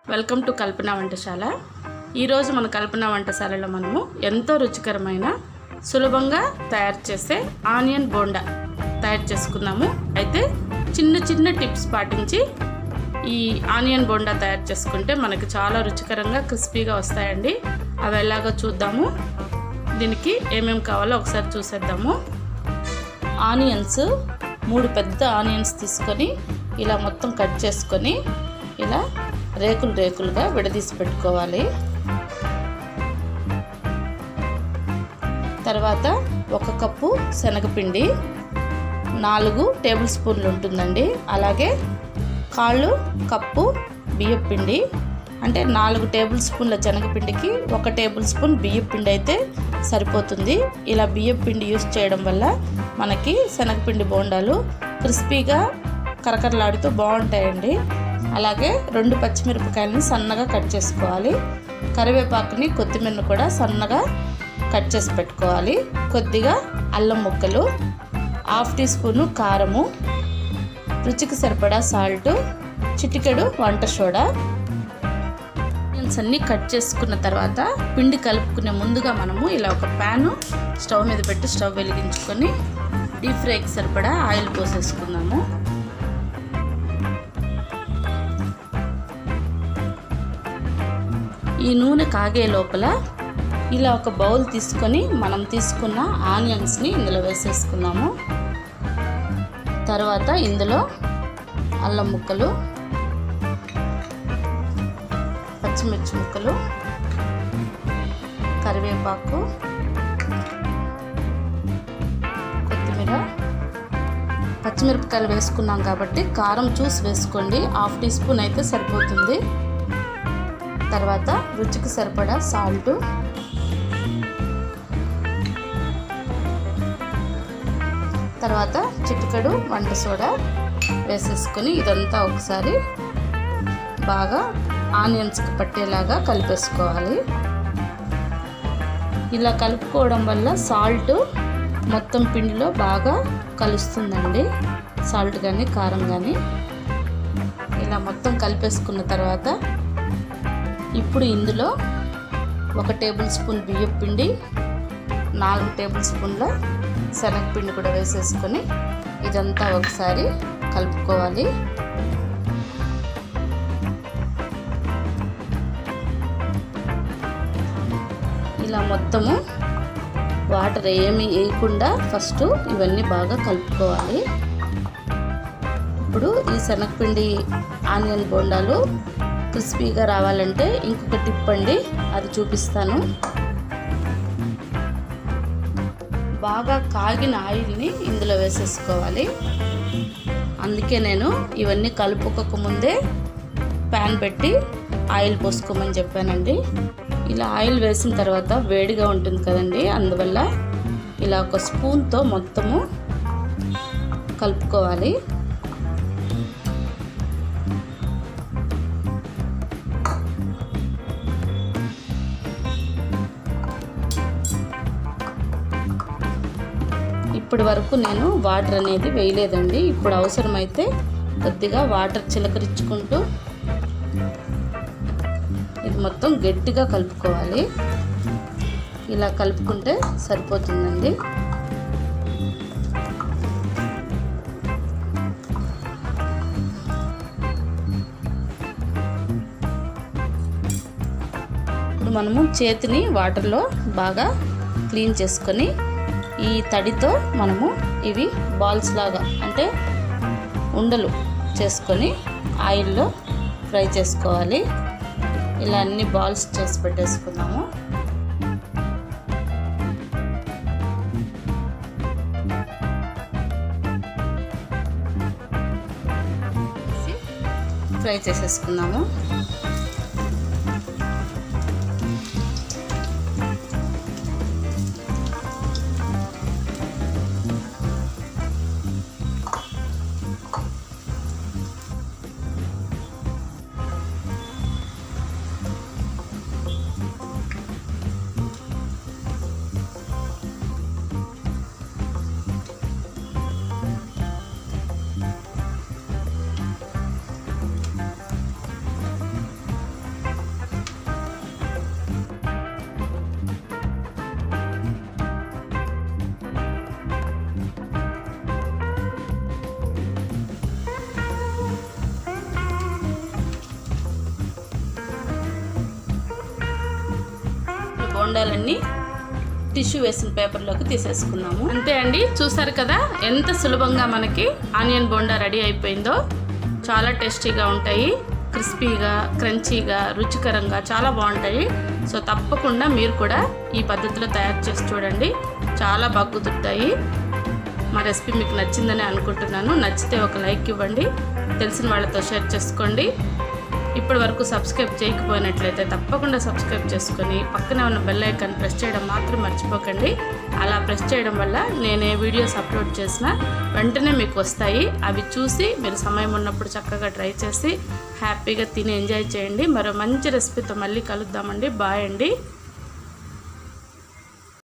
welcome to కల్పన వంటశాల ఈరోజు మన కల్పన వంటశాలలో మనము ఎంతో రుచికరమైన సులభంగా తయారు చేసే ఆనియన్ బోండా తయారు చేసుకున్నాము అయితే చిన్న చిన్న టిప్స్ పాటించి ఈ ఆనియన్ బోండా తయారు చేసుకుంటే మనకి చాలా రుచికరంగా క్రిస్పీగా వస్తాయండి అవి ఎలాగో చూద్దాము దీనికి ఏమేమి కావాలో ఒకసారి చూసేద్దాము ఆనియన్స్ మూడు పెద్ద ఆనియన్స్ తీసుకొని ఇలా మొత్తం కట్ చేసుకొని ఇలా రేకులు రేకులుగా విడదీసి పెట్టుకోవాలి తర్వాత ఒక కప్పు శనగపిండి నాలుగు టేబుల్ స్పూన్లు ఉంటుందండి అలాగే కాళ్ళు కప్పు బియ్యం పిండి అంటే నాలుగు టేబుల్ స్పూన్ల శనగపిండికి ఒక టేబుల్ స్పూన్ బియ్యం పిండి అయితే సరిపోతుంది ఇలా బియ్యం పిండి యూస్ చేయడం వల్ల మనకి శనగపిండి బోండాలు క్రిస్పీగా కరకరలాడుతూ బాగుంటాయండి అలాగే రెండు పచ్చిమిరపకాయలని సన్నగా కట్ చేసుకోవాలి కరివేపాకుని కొత్తిమీరను కూడా సన్నగా కట్ చేసి పెట్టుకోవాలి కొద్దిగా అల్లం ముక్కలు హాఫ్ టీ స్పూను కారము రుచికి సరిపడా సాల్ట్ చిటికెడు వంట సోడా ఆనియన్స్ అన్నీ కట్ చేసుకున్న తర్వాత పిండి కలుపుకునే ముందుగా మనము ఇలా ఒక ప్యాను స్టవ్ మీద పెట్టి స్టవ్ వెలిగించుకొని డీప్ ఫ్రైకి సరిపడా ఆయిల్ పోసేసుకుందాము ఈ నూనె కాగే లోపల ఇలా ఒక బౌల్ తీసుకొని మనం తీసుకున్న ఆనియన్స్ని ఇందులో వేసేసుకున్నాము తర్వాత ఇందులో అల్లం ముక్కలు పచ్చిమిర్చి ముక్కలు కరివేపాకు కొత్తిమీర పచ్చిమిరపకాయలు వేసుకున్నాం కాబట్టి కారం చూసి వేసుకోండి హాఫ్ టీ స్పూన్ అయితే సరిపోతుంది తర్వాత రుచికి సరిపడా సాల్టు తర్వాత చిటికడు వంట సోడా వేసేసుకొని ఇదంతా ఒకసారి బాగా ఆనియన్స్కి పట్టేలాగా కలిపేసుకోవాలి ఇలా కలుపుకోవడం వల్ల సాల్ట్ మొత్తం పిండిలో బాగా కలుస్తుందండి సాల్ట్ కానీ కారం కానీ ఇలా మొత్తం కలిపేసుకున్న తర్వాత ఇప్పుడు ఇందులో ఒక టేబుల్ స్పూన్ బియ్యం పిండి నాలుగు టేబుల్ స్పూన్ల శనగపిండి కూడా వేసేసుకొని ఇదంతా ఒకసారి కలుపుకోవాలి ఇలా మొత్తము వాటర్ ఏమి వేయకుండా ఫస్ట్ ఇవన్నీ బాగా కలుపుకోవాలి ఇప్పుడు ఈ శనగపిండి ఆనియన్ బోండాలు క్రిస్పీగా రావాలంటే ఇంకొక టిప్ అండి అది చూపిస్తాను బాగా కాగిన ఆయిల్ని ఇందులో వేసేసుకోవాలి అందుకే నేను ఇవన్నీ కలుపుకోక ముందే ప్యాన్ పెట్టి ఆయిల్ పోసుకోమని చెప్పానండి ఇలా ఆయిల్ వేసిన తర్వాత వేడిగా ఉంటుంది కదండి అందువల్ల ఇలా ఒక స్పూన్తో మొత్తము కలుపుకోవాలి ఇప్పటి వరకు నేను వాటర్ అనేది వేయలేదండి ఇప్పుడు అవసరమైతే కొద్దిగా వాటర్ చిలకరించుకుంటూ ఇది మొత్తం గట్టిగా కలుపుకోవాలి ఇలా కలుపుకుంటే సరిపోతుందండి ఇప్పుడు మనము చేతిని వాటర్లో బాగా క్లీన్ చేసుకొని ఈ తడితో మనము ఇవి బాల్స్ లాగా అంటే ఉండలు చేసుకొని ఆయిల్లో ఫ్రై చేసుకోవాలి ఇలా అన్ని బాల్స్ చేసి పెట్టేసుకున్నాము ఫ్రై చేసేసుకున్నాము బోండాలన్నీ టిష్యూ వేసిన పేపర్లోకి తీసేసుకున్నాము అంతే అండి చూసారు కదా ఎంత సులభంగా మనకి ఆనియన్ బోండా రెడీ అయిపోయిందో చాలా టేస్టీగా ఉంటాయి క్రిస్పీగా క్రంచీగా రుచికరంగా చాలా బాగుంటాయి సో తప్పకుండా మీరు కూడా ఈ పద్ధతిలో తయారు చేసి చూడండి చాలా బాగా కుదురుతాయి మా రెసిపీ మీకు నచ్చిందని అనుకుంటున్నాను నచ్చితే ఒక లైక్ ఇవ్వండి తెలిసిన వాళ్ళతో షేర్ చేసుకోండి ఇప్పటి వరకు సబ్స్క్రైబ్ చేయకపోయినట్లయితే తప్పకుండా సబ్స్క్రైబ్ చేసుకొని పక్కనే ఉన్న బెల్ ఐకాన్ ప్రెస్ చేయడం మాత్రం మర్చిపోకండి అలా ప్రెస్ చేయడం వల్ల నేను ఏ వీడియోస్ అప్లోడ్ చేసినా వెంటనే మీకు వస్తాయి అవి చూసి మీరు సమయం ఉన్నప్పుడు చక్కగా ట్రై చేసి హ్యాపీగా తిని ఎంజాయ్ చేయండి మరో మంచి రెసిపీతో మళ్ళీ కలుద్దామండి బాయ్ అండి